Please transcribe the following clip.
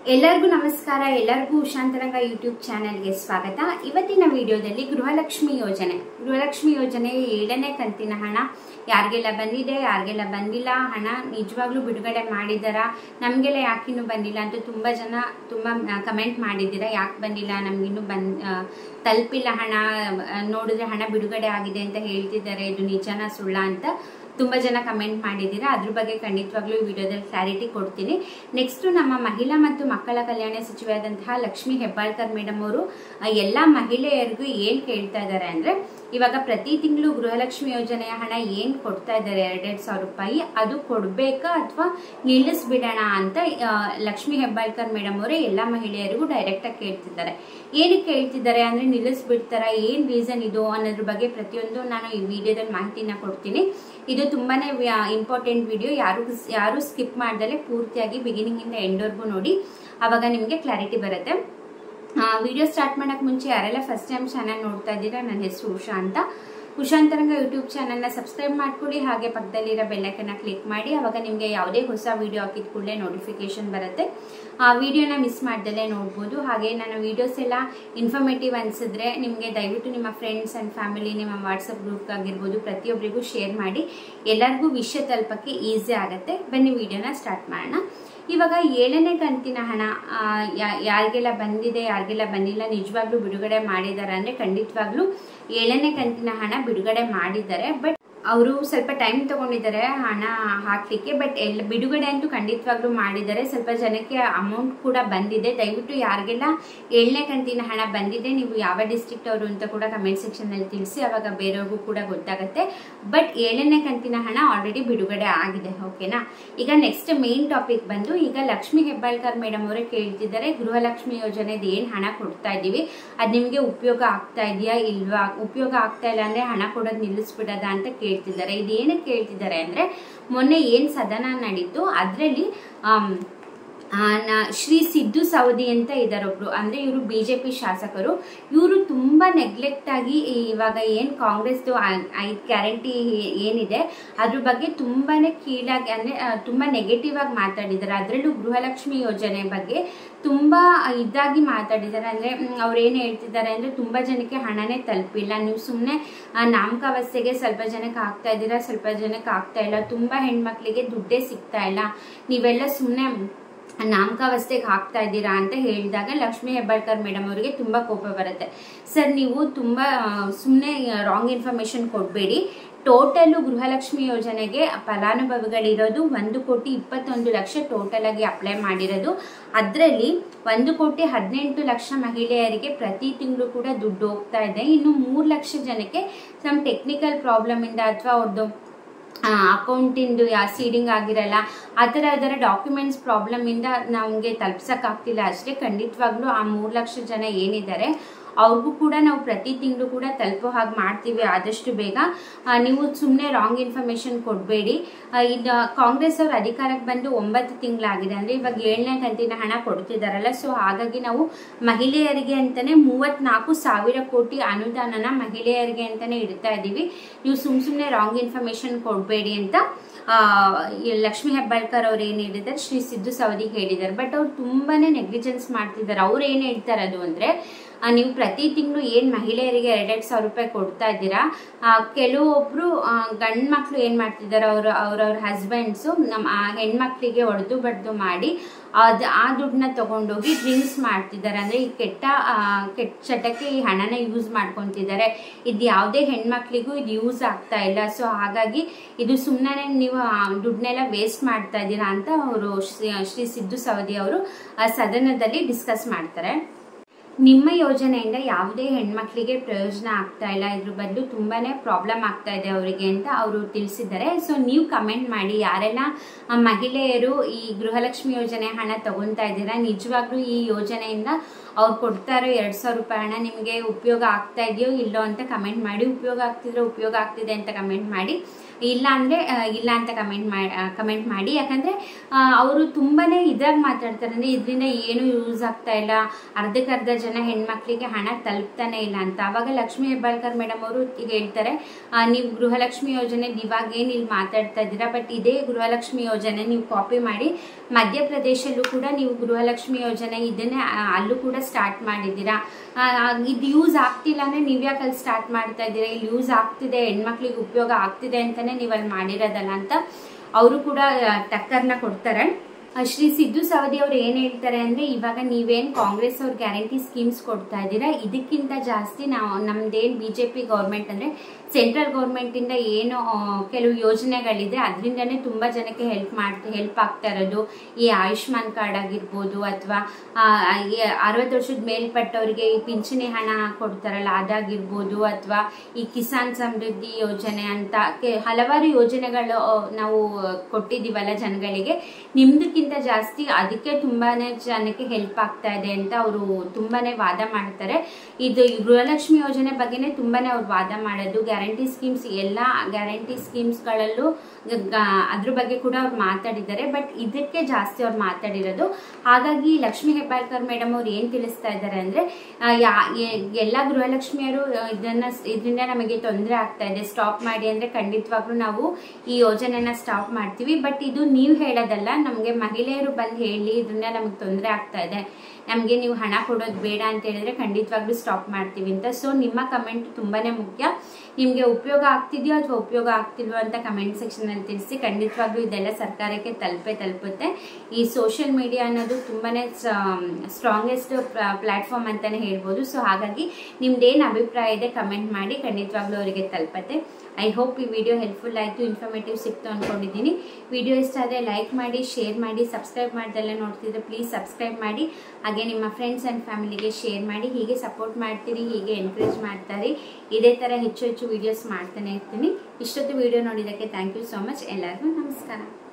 ಎಲ್ಲರಿಗೂ ನಮಸ್ಕಾರ ಎಲ್ಲರಿಗೂ ಶಾಂತರಂಗ ಯೂಟ್ಯೂಬ್ ಚಾನೆಲ್ಗೆ ಸ್ವಾಗತ ಇವತ್ತಿನ ವಿಡಿಯೋದಲ್ಲಿ ಗೃಹಲಕ್ಷ್ಮಿ ಯೋಜನೆ ಗೃಹಲಕ್ಷ್ಮಿ ಯೋಜನೆ ಏಳನೇ ಕಂತಿನ ಹಣ ಯಾರಿಗೆಲ್ಲ ಬಂದಿದೆ ಯಾರಿಗೆಲ್ಲ ಬಂದಿಲ್ಲ ಹಣ ನಿಜವಾಗ್ಲೂ ಬಿಡುಗಡೆ ಮಾಡಿದಾರಾ ನಮಗೆಲ್ಲ ಯಾಕಿನ್ನೂ ಬಂದಿಲ್ಲ ಅಂತ ತುಂಬ ಜನ ತುಂಬ ಕಮೆಂಟ್ ಮಾಡಿದ್ದೀರಾ ಯಾಕೆ ಬಂದಿಲ್ಲ ನಮಗಿನ್ನೂ ಬಂದ್ ಆ, ತಲುಪಿಲ್ಲ ಹಣ ಆ, ನೋಡಿದ್ರೆ ಹಣ ಬಿಡುಗಡೆ ಆಗಿದೆ ಅಂತ ಹೇಳ್ತಿದ್ದಾರೆ ಇದು ನಿಜನಾ ಸುಳ್ಳ ಅಂತ ತುಂಬ ಜನ ಕಮೆಂಟ್ ಮಾಡಿದ್ದೀರಾ ಅದ್ರ ಬಗ್ಗೆ ಖಂಡಿತವಾಗ್ಲೂ ಈ ವಿಡಿಯೋದಲ್ಲಿ ಕ್ಲಾರಿಟಿ ಕೊಡ್ತೀನಿ ನೆಕ್ಸ್ಟ್ ನಮ್ಮ ಮಹಿಳಾ ಮತ್ತು ಮಕ್ಕಳ ಕಲ್ಯಾಣ ಸಚಿವೆಯಾದಂತಹ ಲಕ್ಷ್ಮಿ ಹೆಬ್ಬಾಳ್ಕರ್ ಮೇಡಮ್ ಅವರು ಆ, ಎಲ್ಲ ಮಹಿಳೆಯರಿಗೂ ಏನ್ ಕೇಳ್ತಾ ಇದ್ದಾರೆ ಅಂದ್ರೆ ಇವಾಗ ಪ್ರತಿ ತಿಂಗಳು ಗೃಹಲಕ್ಷ್ಮಿ ಯೋಜನೆಯ ಹಣ ಏನ್ ಕೊಡ್ತಾ ಇದ್ದಾರೆ ಎರಡೆರಡು ಸಾವಿರ ರೂಪಾಯಿ ಅದು ಕೊಡ್ಬೇಕಾ ಅಥವಾ ನಿಲ್ಲಿಸ್ಬಿಡೋಣ ಅಂತ ಆ, ಲಕ್ಷ್ಮಿ ಹೆಬ್ಬಾಳ್ಕರ್ ಮೇಡಮ್ ಅವರೇ ಎಲ್ಲ ಮಹಿಳೆಯರಿಗೂ ಡೈರೆಕ್ಟ್ ಆಗಿ ಕೇಳ್ತಿದ್ದಾರೆ ಏನಕ್ಕೆ ಕೇಳ್ತಿದ್ದಾರೆ ಅಂದ್ರೆ ನಿಲ್ಲಿಸ್ಬಿಡ್ತಾರ ಏನ್ ರೀಸನ್ ಇದು ಅನ್ನೋದ್ರ ಬಗ್ಗೆ ಪ್ರತಿಯೊಂದು ನಾನು ಈ ವಿಡಿಯೋದಲ್ಲಿ ಮಾಹಿತಿನ ಕೊಡ್ತೀನಿ ಇದು ತುಂಬಾನೇ ಇಂಪಾರ್ಟೆಂಟ್ ವಿಡಿಯೋ ಯಾರು ಯಾರು ಸ್ಕಿಪ್ ಮಾಡ್ದಲೆ ಪೂರ್ತಿಯಾಗಿ ಬಿಗಿನಿಂಗ್ ಇಂದ ಎಂಡ್ವರೆಗೂ ನೋಡಿ ಅವಾಗ ನಿಮಗೆ ಕ್ಲಾರಿಟಿ ಬರುತ್ತೆ ವಿಡಿಯೋ ಸ್ಟಾರ್ಟ್ ಮಾಡಕ್ ಮುಂಚೆ ಯಾರೆಲ್ಲ ಫಸ್ಟ್ ಟೈಮ್ ಚಾನಲ್ ನೋಡ್ತಾ ಇದ್ದೀರಾ ನನ್ನ ಹೆಸರು ಉಷಾ ಅಂತ ಉಷಾಂತರಂಗ ಯೂಟ್ಯೂಬ್ ಚಾನಲ್ನ ಸಬ್ಸ್ಕ್ರೈಬ್ ಮಾಡ್ಕೊಳ್ಳಿ ಹಾಗೆ ಪಕ್ಕದಲ್ಲಿರೋ ಬೆಲ್ಲೈಕನ್ನ ಕ್ಲಿಕ್ ಮಾಡಿ ಅವಾಗ ನಿಮಗೆ ಯಾವುದೇ ಹೊಸ ವಿಡಿಯೋ ಹಾಕಿದ ಕೂಡಲೇ ನೋಟಿಫಿಕೇಶನ್ ಬರುತ್ತೆ ಆ ವಿಡಿಯೋನ ಮಿಸ್ ಮಾಡ್ದಲೇ ನೋಡ್ಬೋದು ಹಾಗೆ ನನ್ನ ವಿಡಿಯೋಸ್ ಎಲ್ಲ ಇನ್ಫಾರ್ಮೇಟಿವ್ ಅನ್ಸಿದ್ರೆ ನಿಮಗೆ ದಯವಿಟ್ಟು ನಿಮ್ಮ ಫ್ರೆಂಡ್ಸ್ ಆ್ಯಂಡ್ ಫ್ಯಾಮಿಲಿ ನಿಮ್ಮ ವಾಟ್ಸಪ್ ಗ್ರೂಪ್ ಆಗಿರ್ಬೋದು ಪ್ರತಿಯೊಬ್ಬರಿಗೂ ಶೇರ್ ಮಾಡಿ ಎಲ್ಲರಿಗೂ ವಿಷಯ ತಲುಪಕ್ಕೆ ಈಸಿ ಆಗುತ್ತೆ ಬನ್ನಿ ವಿಡಿಯೋನ ಸ್ಟಾರ್ಟ್ ಮಾಡೋಣ ಇವಾಗ ಏಳನೇ ಕಂತಿನ ಹಣ ಆ, ಯಾ- ಯಾರಿಗೆಲ್ಲ ಬಂದಿದೆ ಯಾರಿಗೆಲ್ಲ ಬಂದಿಲ್ಲ ನಿಜವಾಗ್ಲೂ ಬಿಡುಗಡೆ ಮಾಡಿದ್ದಾರೆ ಅಂದ್ರೆ ಖಂಡಿತವಾಗ್ಲೂ ಏಳನೇ ಕಂತಿನ ಹಣ ಬಿಡುಗಡೆ ಮಾಡಿದ್ದಾರೆ ಬಟ್ ಅವರು ಸ್ವಲ್ಪ ಟೈಮ್ ತಗೊಂಡಿದ್ದಾರೆ ಹಣ ಹಾಕ್ಲಿಕ್ಕೆ ಬಟ್ ಎಲ್ಲ ಬಿಡುಗಡೆ ಅಂತೂ ಖಂಡಿತವಾಗ್ಲೂ ಮಾಡಿದ್ದಾರೆ ಸ್ವಲ್ಪ ಜನಕ್ಕೆ ಅಮೌಂಟ್ ಕೂಡ ಬಂದಿದೆ ದಯವಿಟ್ಟು ಯಾರಿಗೆಲ್ಲ ಏಳನೇ ಕಂತಿನ ಹಣ ಬಂದಿದೆ ನೀವು ಯಾವ ಡಿಸ್ಟ್ರಿಕ್ಟ್ ಅವರು ಅಂತ ಕೂಡ ಕಮೆಂಟ್ ಸೆಕ್ಷನ್ ಅಲ್ಲಿ ತಿಳಿಸಿ ಅವಾಗ ಬೇರೆಯವ್ರಿಗೂ ಕೂಡ ಗೊತ್ತಾಗುತ್ತೆ ಬಟ್ ಏಳನೇ ಕಂತಿನ ಹಣ ಆಲ್ರೆಡಿ ಬಿಡುಗಡೆ ಆಗಿದೆ ಓಕೆನಾ ಈಗ ನೆಕ್ಸ್ಟ್ ಮೇನ್ ಟಾಪಿಕ್ ಬಂದು ಈಗ ಲಕ್ಷ್ಮಿ ಹೆಬ್ಬಾಳ್ಕರ್ ಮೇಡಮ್ ಅವರೇ ಕೇಳ್ತಿದ್ದಾರೆ ಗೃಹಲಕ್ಷ್ಮಿ ಯೋಜನೆದು ಏನ್ ಹಣ ಕೊಡ್ತಾ ಇದೀವಿ ಅದ್ ನಿಮ್ಗೆ ಉಪಯೋಗ ಆಗ್ತಾ ಇದೆಯಾ ಇಲ್ವಾ ಉಪಯೋಗ ಆಗ್ತಾ ಇಲ್ಲ ಅಂದ್ರೆ ಹಣ ಕೊಡೋದು ನಿಲ್ಲಿಸ್ಬಿಡೋದ ಅಂತ ಕೇಳ್ತಿದ್ದಾರೆ ಇದೇನಕ್ಕೆ ಕೇಳ್ತಿದ್ದಾರೆ ಅಂದ್ರೆ ಮೊನ್ನೆ ಏನ್ ಸದನ ನಡೀತು ಅದ್ರಲ್ಲಿ ಆಮ್, ಆ, ನ- ಶ್ರೀ ಸಿದ್ದು ಸವದಿ ಅಂತ ಇದ್ದಾರೆ ಒಬ್ರು ಅಂದ್ರೆ ಇವರು ಬಿಜೆಪಿ ಶಾಸಕರು ಇವರು ತುಂಬಾ ನೆಗ್ಲೆಕ್ಟ್ ಆಗಿ ಇವಾಗ ಏನ್ ಕಾಂಗ್ರೆಸ್ದು ಐದು ಗ್ಯಾರಂಟಿ ಏನಿದೆ ಅದ್ರ ಬಗ್ಗೆ ತುಂಬಾನೇ ಕೀಳಾಗಿ ಅಂದ್ರೆ ಆ, ತುಂಬಾ ನೆಗೆಟಿವ್ ಆಗಿ ಮಾತಾಡಿದ್ದಾರೆ ಅದರಲ್ಲೂ ಗೃಹಲಕ್ಷ್ಮಿ ಯೋಜನೆ ಬಗ್ಗೆ ತುಂಬಾ ಇದಾಗಿ ಮಾತಾಡಿದ್ದಾರೆ ಅಂದ್ರೆ ಅವ್ರು ಏನ್ ಹೇಳ್ತಿದ್ದಾರೆ ಅಂದ್ರೆ ತುಂಬಾ ಜನಕ್ಕೆ ಹಣನೇ ತಲುಪಿಲ್ಲ ನೀವು ಸುಮ್ಮನೆ ನಾಮಕಾವಸ್ಥೆಗೆ ಸ್ವಲ್ಪ ಜನಕ್ಕೆ ಆಗ್ತಾ ಇದ್ದೀರಾ ಸ್ವಲ್ಪ ಜನಕ್ಕೆ ಆಗ್ತಾ ಇಲ್ಲ ತುಂಬಾ ಹೆಣ್ಮಕ್ಳಿಗೆ ದುಡ್ಡೇ ಸಿಗ್ತಾ ಇಲ್ಲ ನೀವೆಲ್ಲ ಸುಮ್ಮನೆ ನಾಮಕಾವಸ್ಥೆಗೆ ಹಾಕ್ತಾ ಇದ್ದೀರಾ ಅಂತ ಹೇಳಿದಾಗ ಲಕ್ಷ್ಮೀ ಹೆಬ್ಬಾಳ್ಕರ್ ಮೇಡಮ್ ಅವರಿಗೆ ತುಂಬಾ ಕೋಪ ಬರುತ್ತೆ ಸರ್ ನೀವು ತುಂಬಾ ಸುಮ್ಮನೆ ರಾಂಗ್ ಇನ್ಫಾರ್ಮೇಶನ್ ಕೊಡಬೇಡಿ ಟೋಟಲ್ ಗೃಹಲಕ್ಷ್ಮಿ ಯೋಜನೆಗೆ ಫಲಾನುಭವಿಗಳಿರೋದು ಒಂದು ಕೋಟಿ ಇಪ್ಪತ್ತೊಂದು ಲಕ್ಷ ಟೋಟಲ್ ಆಗಿ ಅಪ್ಲೈ ಮಾಡಿರೋದು ಅದರಲ್ಲಿ ಒಂದು ಕೋಟಿ ಹದಿನೆಂಟು ಲಕ್ಷ ಮಹಿಳೆಯರಿಗೆ ಪ್ರತಿ ತಿಂಗಳು ಕೂಡ ದುಡ್ಡು ಹೋಗ್ತಾ ಇದೆ ಇನ್ನು ಮೂರು ಲಕ್ಷ ಜನಕ್ಕೆ ಸಮ್ ಟೆಕ್ನಿಕಲ್ ಪ್ರಾಬ್ಲಮ್ ಇಂದ ಅಥವಾ ಅವ್ರದ್ದು ಅಕೌಂಟಿಂದು ಯಾ ಸೀಡಿಂಗ್ ಆಗಿರಲ್ಲ ಆ ಥರ ಅದರ ಡಾಕ್ಯುಮೆಂಟ್ಸ್ ಪ್ರಾಬ್ಲಮ್ ಇಂದ ನಮಗೆ ತಲುಪ್ಸಕ್ಕಾಗ್ತಿಲ್ಲ ಅಷ್ಟೇ ಖಂಡಿತವಾಗ್ಲೂ ಆ ಮೂರು ಲಕ್ಷ ಜನ ಏನಿದ್ದಾರೆ ಅವ್ರಿಗೂ ಕೂಡ ನಾವು ಪ್ರತಿ ತಿಂಗಳು ಕೂಡ ತಲುಪೋ ಹಾಗೆ ಮಾಡ್ತೀವಿ ಆದಷ್ಟು ಬೇಗ ಆ, ನೀವು ಸುಮ್ಮನೆ ರಾಂಗ್ ಇನ್ಫಾರ್ಮೇಶನ್ ಕೊಡಬೇಡಿ ಇದು ಕಾಂಗ್ರೆಸ್ ಅವ್ರ ಅಧಿಕಾರಕ್ಕೆ ಬಂದು ಒಂಬತ್ತು ತಿಂಗಳಾಗಿದೆ ಅಂದ್ರೆ ಇವಾಗ ಏಳನೇ ಕಂತಿನ ಹಣ ಕೊಡ್ತಿದಾರಲ್ಲ ಸೊ ಹಾಗಾಗಿ ನಾವು ಮಹಿಳೆಯರಿಗೆ ಅಂತಾನೆ ಮೂವತ್ನಾಲ್ಕು ಸಾವಿರ ಕೋಟಿ ಅನುದಾನನ ಮಹಿಳೆಯರಿಗೆ ಅಂತಾನೆ ಇಡ್ತಾ ಇದೀವಿ ನೀವು ಸುಮ್ ಸುಮ್ಮನೆ ರಾಂಗ್ ಇನ್ಫಾರ್ಮೇಶನ್ ಕೊಡಬೇಡಿ ಅಂತ ಆ, ಈ ಲಕ್ಷ್ಮೀ ಹೆಬ್ಬಾಳ್ಕರ್ ಅವ್ರು ಏನ್ ಹೇಳಿದ್ದಾರೆ ಶ್ರೀ ಸಿದ್ದು ಸವದಿ ಹೇಳಿದ್ದಾರೆ ಬಟ್ ಅವ್ರು ತುಂಬಾನೇ ನೆಗ್ಲಿಜೆನ್ಸ್ ಮಾಡ್ತಿದ್ದಾರೆ ಅವ್ರು ಏನ್ ಹೇಳ್ತಾರೆ ಅದು ಅಂದ್ರೆ ಆ, ನೀವು ಪ್ರತಿ ತಿಂಗಳು ಏನ್ ಮಹಿಳೆಯರಿಗೆ ಎರಡೆರಡು ಸಾವಿರ ರೂಪಾಯಿ ಕೊಡ್ತಾ ಇದ್ದೀರಾ ಆ, ಕೆಲವೊಬ್ರು ಆ, ಗಂಡ್ ಮಕ್ಳು ಏನ್ ಮಾಡ್ತಿದ್ದಾರೆ ಅವ್ರ ಅವ್ರವ್ರ ಹಸ್ಬೆಂಡ್ಸ್ ನಮ್ಮ ಆ ಹೆಣ್ಮಕ್ಳಿಗೆ ಹೊಡೆದು ಬಡ್ದು ಮಾಡಿ ಅದ್ ಆ ದುಡ್ಡನ್ನ ತಗೊಂಡೋಗಿ ಡ್ರಿಂಕ್ಸ್ ಮಾಡ್ತಿದ್ದಾರೆ ಅಂದ್ರೆ ಈ ಕೆಟ್ಟ ಆ, ಕೆಟ್ಟ ಚಟಕ್ಕೆ ಈ ಹಣನ ಯೂಸ್ ಮಾಡ್ಕೊಂತಿದ್ದಾರೆ ಇದು ಯಾವುದೇ ಹೆಣ್ಮಕ್ಳಿಗೂ ಇದು ಯೂಸ್ ಆಗ್ತಾ ಇಲ್ಲ ಸೊ ಹಾಗಾಗಿ ಇದು ಸುಮ್ಮನೆ ನೀವು ಆ ದುಡ್ಡನ್ನೆಲ್ಲ ವೇಸ್ಟ್ ಮಾಡ್ತಾ ಇದ್ದೀರಾ ಅಂತ ಅವರು ಶ್ರೀ ಸಿದ್ದು ಸವದಿ ಅವರು ಆ ಸದನದಲ್ಲಿ ಡಿಸ್ಕಸ್ ಮಾಡ್ತಾರೆ ನಿಮ್ಮ ಯೋಜನೆಯಿಂದ ಯಾವುದೇ ಹೆಣ್ಮಕ್ಳಿಗೆ ಪ್ರಯೋಜನ ಆಗ್ತಾ ಇಲ್ಲ ಇದ್ರ ಬದಲು ತುಂಬಾನೇ ಪ್ರಾಬ್ಲಮ್ ಆಗ್ತಾ ಇದೆ ಅವರಿಗೆ ಅಂತ ಅವರು ತಿಳಿಸಿದ್ದಾರೆ ಸೊ ನೀವು ಕಮೆಂಟ್ ಮಾಡಿ ಯಾರೆಲ್ಲ ಆ, ಮಹಿಳೆಯರು ಈ ಗೃಹಲಕ್ಷ್ಮಿ ಯೋಜನೆ ಹಣ ತಗೊಂತಾ ಇದ್ದೀರಾ ನಿಜವಾಗ್ಲೂ ಈ ಯೋಜನೆಯಿಂದ ಅವ್ರು ಕೊಡ್ತಾ ಇರೋ ಎರಡ್ ಸಾವಿರ ರೂಪಾಯಿ ಹಣ ನಿಮಗೆ ಉಪಯೋಗ ಆಗ್ತಾ ಇದೆಯೋ ಇಲ್ಲೋ ಅಂತ ಕಮೆಂಟ್ ಮಾಡಿ ಉಪಯೋಗ ಆಗ್ತಿದ್ರೆ ಉಪಯೋಗ ಆಗ್ತಿದೆ ಅಂತ ಕಮೆಂಟ್ ಮಾಡಿ ಇಲ್ಲ ಅಂದರೆ ಇಲ್ಲ ಅಂತ ಕಮೆಂಟ್ ಮಾಡಿ ಕಮೆಂಟ್ ಮಾಡಿ ಯಾಕಂದರೆ ಅವರು ತುಂಬಾ ಇದ್ರಾಗ ಮಾತಾಡ್ತಾರೆ ಅಂದರೆ ಇದರಿಂದ ಏನು ಯೂಸ್ ಆಗ್ತಾ ಇಲ್ಲ ಅರ್ಧಕ್ಕರ್ಧ ಜನ ಹೆಣ್ಮಕ್ಳಿಗೆ ಹಣ ತಲುಪ್ತಾನೆ ಇಲ್ಲ ಅಂತ ಅವಾಗ ಲಕ್ಷ್ಮೀ ಹೆಬ್ಬಾಳ್ಕರ್ ಮೇಡಮ್ ಅವರು ಹೇಳ್ತಾರೆ ಆ, ನೀವು ಗೃಹಲಕ್ಷ್ಮಿ ಯೋಜನೆ ಇವಾಗ ಏನು ಇಲ್ಲಿ ಮಾತಾಡ್ತಾ ಇದ್ದೀರಾ ಬಟ್ ಇದೇ ಗೃಹಲಕ್ಷ್ಮಿ ಯೋಜನೆ ನೀವು ಕಾಪಿ ಮಾಡಿ ಮಧ್ಯಪ್ರದೇಶಲ್ಲೂ ಕೂಡ ನೀವು ಗೃಹಲಕ್ಷ್ಮಿ ಯೋಜನೆ ಇದನ್ನೇ ಆ, ಅಲ್ಲೂ ಕೂಡ ಸ್ಟಾರ್ಟ್ ಮಾಡಿದ್ದೀರಾ ಆ, ಆ, ಇದು ಯೂಸ್ ಆಗ್ತಿಲ್ಲ ಅಂದರೆ ನೀವು ಯಾಕೆ ಅಲ್ಲಿ ಸ್ಟಾರ್ಟ್ ಮಾಡ್ತಾ ಇದ್ದೀರಾ ಇಲ್ಲಿ ಯೂಸ್ ಆಗ್ತಿದೆ ಹೆಣ್ಮಕ್ಳಿಗೆ ಉಪಯೋಗ ಆಗ್ತಿದೆ ಅಂತಲೇ ನೀವು ಅಲ್ಲಿ ಮಾಡಿರೋದಲ್ಲ ಅಂತ ಅವರು ಕೂಡ ಆ, ಟಕ್ಕರ್ನ ಕೊಡ್ತಾರೆ ಆ, ಶ್ರೀ ಸಿದ್ದು ಸವದಿ ಅವ್ರು ಏನ್ ಹೇಳ್ತಾರೆ ಅಂದ್ರೆ ಇವಾಗ ನೀವೇನ್ ಕಾಂಗ್ರೆಸ್ ಅವ್ರ ಗ್ಯಾರಂಟಿ ಸ್ಕೀಮ್ಸ್ ಕೊಡ್ತಾ ಇದ್ದೀರಾ ಇದಕ್ಕಿಂತ ಜಾಸ್ತಿ ನಾವು ನಮ್ದೇನ್ ಬಿಜೆಪಿ ಗೌರ್ಮೆಂಟ್ ಅಂದ್ರೆ ಸೆಂಟ್ರಲ್ ಗೌರ್ಮೆಂಟ್ ಇಂದ ಏನು ಆ, ಕೆಲವು ಯೋಜನೆಗಳಿದೆ ಅದರಿಂದನೇ ತುಂಬಾ ಜನಕ್ಕೆ ಹೆಲ್ಪ್ ಮಾಡ್ತಾ ಹೆಲ್ಪ್ ಆಗ್ತಾ ಇರೋದು ಈ ಆಯುಷ್ಮಾನ್ ಕಾರ್ಡ್ ಆಗಿರ್ಬೋದು ಅಥವಾ ಅರವತ್ತು ವರ್ಷದ ಮೇಲ್ಪಟ್ಟವರಿಗೆ ಈ ಪಿಂಚಣಿ ಹಣ ಕೊಡ್ತಾರಲ್ಲ ಅದಾಗಿರ್ಬೋದು ಅಥವಾ ಈ ಕಿಸಾನ್ ಸಮೃದ್ಧಿ ಯೋಜನೆ ಅಂತ ಕೆ- ಹಲವಾರು ಯೋಜನೆಗಳು ಆ, ನಾವು ಕೊಟ್ಟಿದ್ದೀವಲ್ಲ ಜನಗಳಿಗೆ ನಿಮ್ದಕ್ಕಿಂತ ಜಾಸ್ತಿ ಅದಕ್ಕೆ ತುಂಬಾನೇ ಜನಕ್ಕೆ ಹೆಲ್ಪ್ ಆಗ್ತಾ ಇದೆ ಅಂತ ಅವರು ತುಂಬಾನೇ ವಾದ ಮಾಡ್ತಾರೆ ಇದು ಈ ಗೃಹಲಕ್ಷ್ಮಿ ಯೋಜನೆ ಬಗ್ಗೆನೇ ತುಂಬಾನೇ ಅವ್ರು ವಾದ ಮಾಡೋದು ಗ್ಯಾರಂಟಿ ಸ್ಕೀಮ್ಸ್ ಎಲ್ಲ ಗ್ಯಾರಂಟಿ ಸ್ಕೀಮ್ಸ್ಗಳಲ್ಲೂ ಅದ್ರ ಬಗ್ಗೆ ಕೂಡ ಅವ್ರು ಮಾತಾಡಿದ್ದಾರೆ ಬಟ್ ಇದಕ್ಕೆ ಜಾಸ್ತಿ ಅವ್ರು ಮಾತಾಡಿರೋದು ಹಾಗಾಗಿ ಲಕ್ಷ್ಮೀ ಹೆಬ್ಬಾಳ್ಕರ್ ಮೇಡಮ್ ಅವ್ರು ಏನ್ ತಿಳಿಸ್ತಾ ಇದ್ದಾರೆ ಅಂದ್ರೆ ಆ, ಯಾ- ಎ- ಎಲ್ಲ ಗೃಹಲಕ್ಷ್ಮಿಯರು ಆ, ಇದನ್ನ ಇದರಿಂದ ನಮಗೆ ತೊಂದರೆ ಆಗ್ತಾ ಇದೆ ಸ್ಟಾಪ್ ಮಾಡಿ ಅಂದ್ರೆ ಖಂಡಿತವಾಗ್ಲೂ ನಾವು ಈ ಯೋಜನೆನ ಸ್ಟಾಪ್ ಮಾಡ್ತೀವಿ ಬಟ್ ಇದು ನೀವು ಹೇಳೋದಲ್ಲ ನಮಗೆ ಮಹಿಳೆಯರು ಬಂದು ಹೇಳಿ ಇದರಿಂದ ನಮಗೆ ತೊಂದರೆ ಆಗ್ತಾ ಇದೆ ನಮಗೆ ನೀವು ಹಣ ಕೊಡೋದು ಬೇಡ ಅಂತ ಹೇಳಿದ್ರೆ ಖಂಡಿತವಾಗ್ಲೂ ಸ್ಟಾಪ್ ಮಾಡ್ತೀವಿ ಅಂತ ಸೊ ನಿಮ್ಮ ಕಮೆಂಟ್ ತುಂಬಾನೇ ಮುಖ್ಯ ನಿಮಗೆ ಉಪಯೋಗ ಆಗ್ತಿದೆಯೋ ಅಥವಾ ಉಪಯೋಗ ಆಗ್ತಿಲ್ವೋ ಅಂತ ಕಮೆಂಟ್ ಸೆಕ್ಷನ್ ಅಲ್ಲಿ ತಿಳಿಸಿ ಖಂಡಿತವಾಗ್ಲೂ ಇದೆಲ್ಲ ಸರ್ಕಾರಕ್ಕೆ ತಲುಪೇ ತಲುಪುತ್ತೆ ಈ ಸೋಷಿಯಲ್ ಮೀಡಿಯಾ ಅನ್ನೋದು ತುಂಬಾನೇ ಸ್ಟ್ರಾಂಗೆಸ್ಟ್ ಪ್ಲಾಟ್ಫಾರ್ಮ್ ಅಂತಾನೆ ಹೇಳ್ಬೋದು ಸೊ ಹಾಗಾಗಿ ನಿಮ್ದೇನು ಅಭಿಪ್ರಾಯ ಇದೆ ಕಮೆಂಟ್ ಮಾಡಿ ಖಂಡಿತವಾಗ್ಲೂ ಅವರಿಗೆ ತಲುಪತ್ತೆ ಐ ಹೋಪ್ ಈ ವಿಡಿಯೋ ಹೆಲ್ಪ್ಫುಲ್ ಆಯಿತು ಇನ್ಫಾರ್ಮೇಟಿವ್ ಸಿಕ್ತು ಅಂದ್ಕೊಂಡಿದ್ದೀನಿ ವಿಡಿಯೋ ಇಷ್ಟ ಆದರೆ ಲೈಕ್ ಮಾಡಿ ಶೇರ್ ಮಾಡಿ ಸಬ್ಸ್ಕ್ರೈಬ್ ಮಾಡ್ದೆಲ್ಲ ನೋಡ್ತಿದ್ರೆ ಪ್ಲೀಸ್ ಸಬ್ಸ್ಕ್ರೈಬ್ ಮಾಡಿ ಹಾಗೆ ನಿಮ್ಮ ಫ್ರೆಂಡ್ಸ್ ಆ್ಯಂಡ್ ಫ್ಯಾಮಿಲಿಗೆ ಶೇರ್ ಮಾಡಿ ಹೀಗೆ ಸಪೋರ್ಟ್ ಮಾಡ್ತೀರಿ ಹೀಗೆ ಎನ್ಕರೇಜ್ ಮಾಡ್ತಾರೆ ಇದೇ ಥರ ಹೆಚ್ಚು ಹೆಚ್ಚು ವಿಡಿಯೋಸ್ ಮಾಡ್ತಾನೆ ಇರ್ತೀನಿ ಇಷ್ಟೊತ್ತು ವಿಡಿಯೋ ನೋಡಿದ್ದಕ್ಕೆ ಥ್ಯಾಂಕ್ ಯು ಸೋ ಮಚ್ ಎಲ್ಲರಿಗೂ ನಮಸ್ಕಾರ